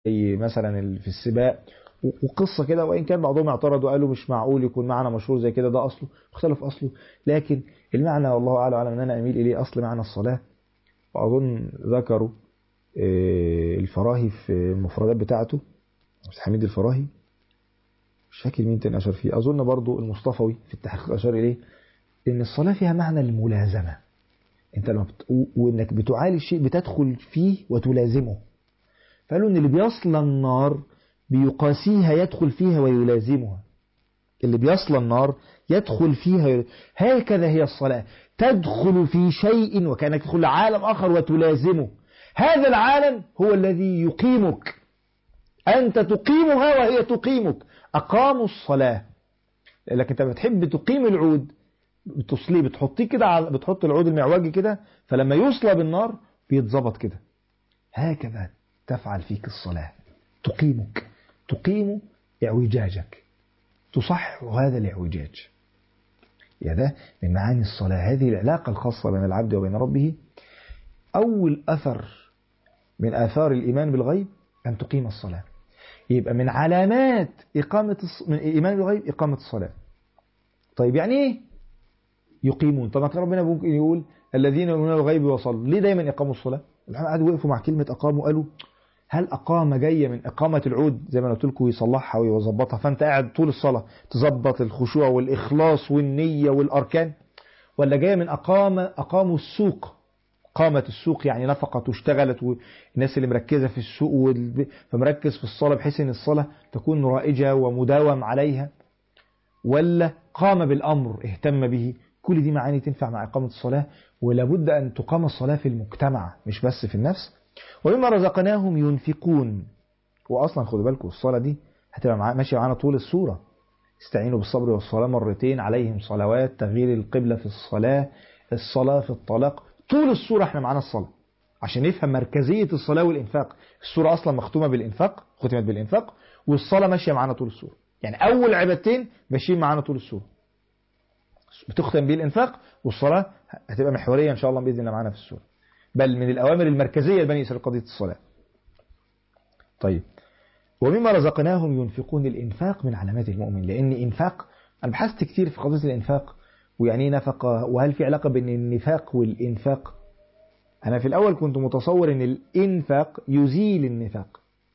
زي مثلا في السباق وقصة كده وإن كان بعضهم اعترضوا وقالوا مش معقول يكون معنى مشهور زي كده ده أصله اختلف أصله لكن المعنى والله أعلم أعلم أن أنا أميل إليه أصل معنى الصلاة وأظن ذكروا الفراهي في المفردات بتاعته حميد الفراهي مش فاكر مين تاني أشار فيه أظن برضو المصطفوي في التحقيق أشار إليه إن الصلاة فيها معنى الملازمة أنت لما بت... وإنك بتعالي الشيء بتدخل فيه وتلازمه فقالوا إن اللي بيصل النار بيقاسيها يدخل فيها ويلازمها اللي بيصل النار يدخل فيها ويل... هكذا هي الصلاة تدخل في شيء وكأنك تدخل عالم آخر وتلازمه هذا العالم هو الذي يقيمك أنت تقيمها وهي تقيمك أقاموا الصلاة لكن أنت بتحب تقيم العود بتصليه بتحطيه كده على بتحط العود المعوجي كده فلما يصلى بالنار بيتظبط كده هكذا تفعل فيك الصلاة تقيمك تقيم اعوجاجك تصحح هذا الاعوجاج يا ده من معاني الصلاة هذه العلاقة الخاصة بين العبد وبين ربه أول أثر من آثار الإيمان بالغيب أن تقيم الصلاة يبقى من علامات إقامة الص... من إيمان بالغيب إقامة الصلاة طيب يعني إيه يقيمون طبعا ربنا ممكن يقول الذين يؤمنون بالغيب وصلوا ليه دايما إقاموا الصلاة العلماء قعدوا وقفوا مع كلمة أقاموا قالوا هل أقامة جاية من إقامة العود زي ما قلت لكم يصلحها ويظبطها فأنت قاعد طول الصلاة تظبط الخشوع والإخلاص والنية والأركان ولا جاية من أقام أقاموا السوق قامت السوق يعني نفقت واشتغلت والناس اللي مركزة في السوق والب... فمركز في الصلاة بحيث ان الصلاة تكون رائجة ومداوم عليها ولا قام بالأمر اهتم به كل دي معاني تنفع مع إقامة الصلاة ولابد أن تقام الصلاة في المجتمع مش بس في النفس ومما رزقناهم ينفقون وأصلا خدوا بالكم الصلاة دي هتبقى مع... ماشية معانا طول السورة استعينوا بالصبر والصلاة مرتين عليهم صلوات تغيير القبلة في الصلاة الصلاة في الطلاق طول السورة احنا معانا الصلاة عشان نفهم مركزية الصلاة والإنفاق السورة أصلا مختومة بالإنفاق ختمت بالإنفاق والصلاة ماشية معانا طول السورة يعني أول عبادتين ماشيين معانا طول السورة بتختم بالإنفاق والصلاة هتبقى محورية إن شاء الله بإذن الله معانا في السورة بل من الأوامر المركزية لبني إسرائيل قضية الصلاة طيب ومما رزقناهم ينفقون الإنفاق من علامات المؤمن لأن إنفاق أنا بحثت كتير في قضية الإنفاق ويعني نفقة وهل في علاقة بين النفاق والإنفاق أنا في الأول كنت متصور أن الإنفاق يزيل النفاق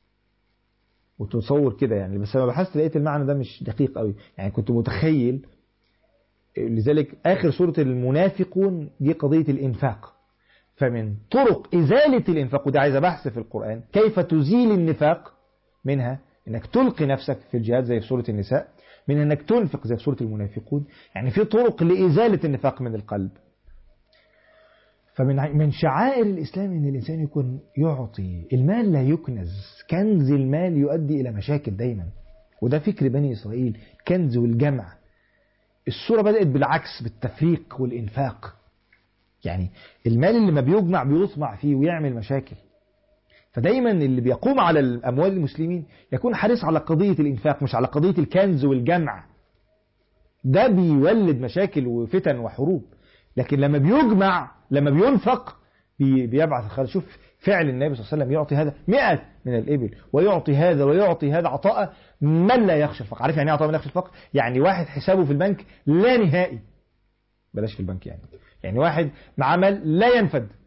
وتصور كده يعني بس لما بحثت لقيت المعنى ده مش دقيق قوي يعني كنت متخيل لذلك آخر سورة المنافقون دي قضية الإنفاق فمن طرق إزالة الإنفاق ودي عايزة بحث في القرآن كيف تزيل النفاق منها انك تلقي نفسك في الجهاد زي في سورة النساء من انك تنفق زي في سورة المنافقون يعني في طرق لإزالة النفاق من القلب فمن من شعائر الإسلام أن الإنسان يكون يعطي المال لا يكنز كنز المال يؤدي إلى مشاكل دايما وده فكر بني إسرائيل كنز والجمع السورة بدأت بالعكس بالتفريق والإنفاق يعني المال اللي ما بيجمع بيطمع فيه ويعمل مشاكل فدايما اللي بيقوم على الأموال المسلمين يكون حريص على قضية الإنفاق مش على قضية الكنز والجمع ده بيولد مشاكل وفتن وحروب لكن لما بيجمع لما بينفق بي بيبعث الخير شوف فعل النبي صلى الله عليه وسلم يعطي هذا مئة من الإبل ويعطي هذا ويعطي هذا عطاء من لا يخشى الفقر عارف يعني ايه عطاء من لا يخشى الفقر يعني واحد حسابه في البنك لا نهائي بلاش في البنك يعني يعني واحد مع مال لا ينفد